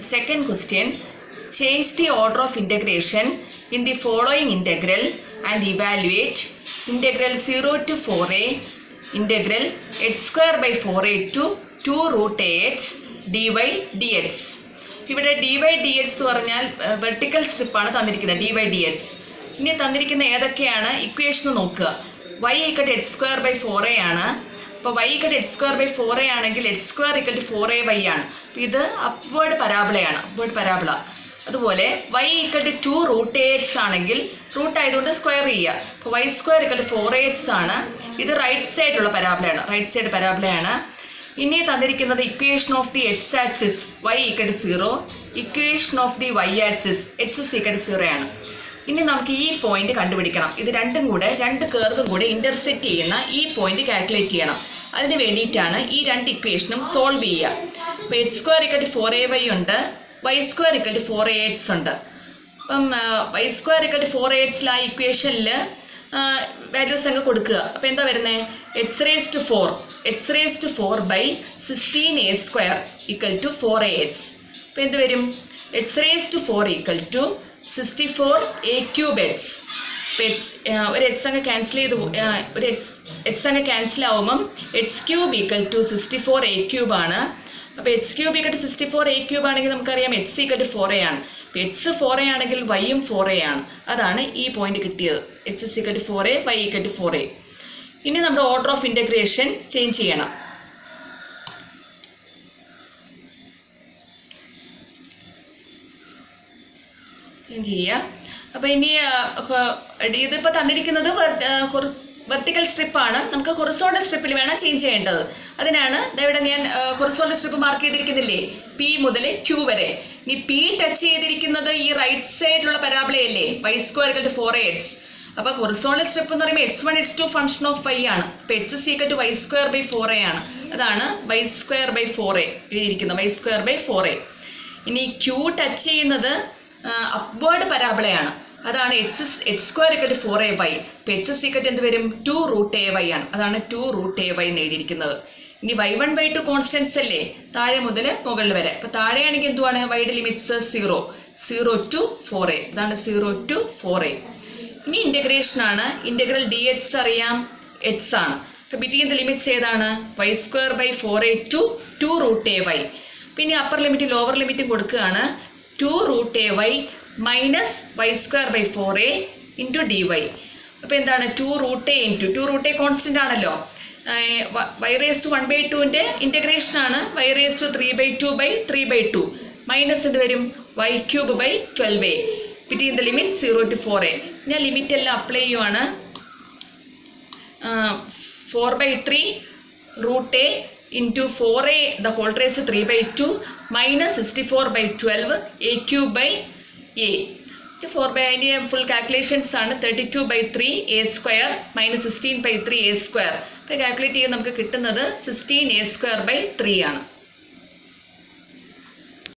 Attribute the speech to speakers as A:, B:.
A: second question change the order of integration in the following integral and evaluate integral 0 to 4a integral x square by 4a to 2 root ax dy dx ഇവിടെ d y d x എന്ന് പറഞ്ഞാൽ vertical സ്ട്രിപ്പാണ് തന്നിരിക്കുന്നത് D y d X ഇനി തന്നിരിക്കുന്ന ഏതൊക്കെയാണ് equation നോക്കുക y ഈക്കട്ട് x square by four a ആണ് അപ്പോൾ വൈ ഈക്കട്ട് x square by four a ആണെങ്കിൽ x square equal to four a y ആണ് അപ്പോൾ ഇത് അപ്വേർഡ് പരാബിളയാണ് അപ്വേർഡ് പരാബിള അതുപോലെ y equal to two root a x ആണെങ്കിൽ റൂട്ട് ആയതുകൊണ്ട് സ്ക്വയർ ചെയ്യുക അപ്പോൾ y square equal to four a x ആണ് ഇത് റൈറ്റ് സൈഡിലുള്ള പരാബിളയാണ് റൈറ്റ് സൈഡ് പരാബിളയാണ് ഇനി തന്നിരിക്കുന്നത് equation of the x axis y equal to zero equation of the y axis x equal to zero ആണ് ഇനി നമുക്ക് ഈ പോയിന്റ് കണ്ടുപിടിക്കണം ഇത് രണ്ടും കൂടെ രണ്ട് കേർവും കൂടെ ഇന്റർസെക്റ്റ് ചെയ്യുന്ന ഈ പോയിന്റ് കാൽക്കുലേറ്റ് ചെയ്യണം അതിന് വേണ്ടിയിട്ടാണ് ഈ രണ്ട് ഇക്വേഷനും സോൾവ് ചെയ്യുക അപ്പോൾ h square equal four a y ഉണ്ട് വൈ സ്ക്വയർ ഇക്കൽ ഫോർ എ എയ്റ്റ്സ് ഉണ്ട് അപ്പം വൈ സ്ക്വയർ ഇക്കൽ ഫോർ എയ്റ്റ്സിൽ ആ ഇക്വേഷനിൽ വാല്യൂസ് അങ്ങ് കൊടുക്കുക അപ്പോൾ എന്താ വരുന്നത് x raise to four x raise to four by sixteen a square equal to four എ എയ്റ്റ്സ് അപ്പോൾ എന്ത് വരും x raise to four equal to sixty four a cube x അപ്പോൾ എക്സ് ഒരു എക്സ് അങ്ങ് ക്യാൻസൽ ചെയ്ത് പോ- ആ, ഒരു എക്സ് എക്സ് അങ്ങ് ക്യാൻസൽ ആവുമ്പം x cube equal to sixty four a cube ആണ് അപ്പോൾ x cube equal to sixty four a cube ആണെങ്കിൽ നമുക്കറിയാം x equal to four a ആണ് അപ്പോൾ എക്സ് ഫോർ എ ആണെങ്കിൽ വൈയും ഫോർ എ ആണ് അതാണ് ഈ പോയിന്റ് കിട്ടിയത് h is equal to four a y equal to four a ഇനി നമ്മുടെ ഓർഡർ ഓഫ് ഇൻറ്റഗ്രേഷൻ ചേഞ്ച് ചെയ്യണം ചേഞ്ച് ചെയ്യുക അപ്പോൾ ഇനി ഇതിപ്പോൾ തന്നിരിക്കുന്നത് വെർട്ടിക്കൽ സ്ട്രിപ്പാണ് നമുക്ക് ഹൊറിസോണ്ടൽ സ്ട്രിപ്പിൽ വേണം ചേഞ്ച് ചെയ്യേണ്ടത് അതിനാണ് ദാ ഇവിടെ ഞാൻ ഹൊറിസോണ്ടൽ സ്ട്രിപ്പ് മാർക്ക് ചെയ്തിരിക്കുന്നില്ലേ പി മുതൽ ക്യൂ വരെ ഇനി പി ടച്ച് ചെയ്തിരിക്കുന്നത് ഈ റൈറ്റ് സൈഡിലുള്ള പരാബിളയല്ലേ y square to four a x അപ്പോൾ ഹൊറിസോണ്ടൽ സ്ട്രിപ്പ് എന്ന് പറയുമ്പോൾ x one x two function of y ആണ് അപ്പോൾ h is equal to y square by four a ആണ് അതാണ് y square by four a എഴുതിയിരിക്കുന്നത് y square by four a ഇനി Q touch ചെയ്യുന്നത് അപ്വേർഡ് പരാബിളയാണ് അതാണ് h h square ഇക്കറ്റ് four a y ഇപ്പം എച്ച് സീക്കറ്റ് എന്ത് വരും ടു റൂട്ട് എ വൈ ആണ് അതാണ് ടു റൂട്ട് എ വൈ എന്ന് എഴുതിയിരിക്കുന്നത് ഇനി y one y two constants അല്ലേ താഴെ മുതൽ മുകളിൽ വരെ അപ്പോൾ താഴെയാണെങ്കിൽ എന്തുവാണ് wide limits zero zero to four a ഇതാണ് സീറോ ടു ഫോർ എ ഇനി ഇൻ്റഗ്രേഷൻ ആണ് ഇൻ്റഗ്രൽ ഡി എക്സ് അറിയാം എക്സ് ആണ് അപ്പോൾ ബിറ്റ്വീൻ ദ ലിമിറ്റ്സ് ഏതാണ് y square by four a to two root a y പിന്നെ അപ്പർ ലിമിറ്റും ലോവർ ലിമിറ്റും കൊടുക്കുകയാണ് two root a y minus y square by four a into D y അപ്പോൾ എന്താണ് two root a into two root a constant ആണല്ലോ y raise to one by ടുവിൻ്റെ integration ആണ് y raise to three by two by three by two minus എന്ത് വരും y cube by twelve a between the limit zero to four a ഞാൻ limit എല്ലാം apply ചെയ്യുവാണ് four by three root a into four a the whole raise to three by two minus sixty four by twelve a cube by a four by അതിൻ്റെ full calculations ആണ് thirty two by three a square minus sixteen by three a square അപ്പോൾ calculate ചെയ്ത് നമുക്ക് കിട്ടുന്നത് sixteen a square by three ആണ്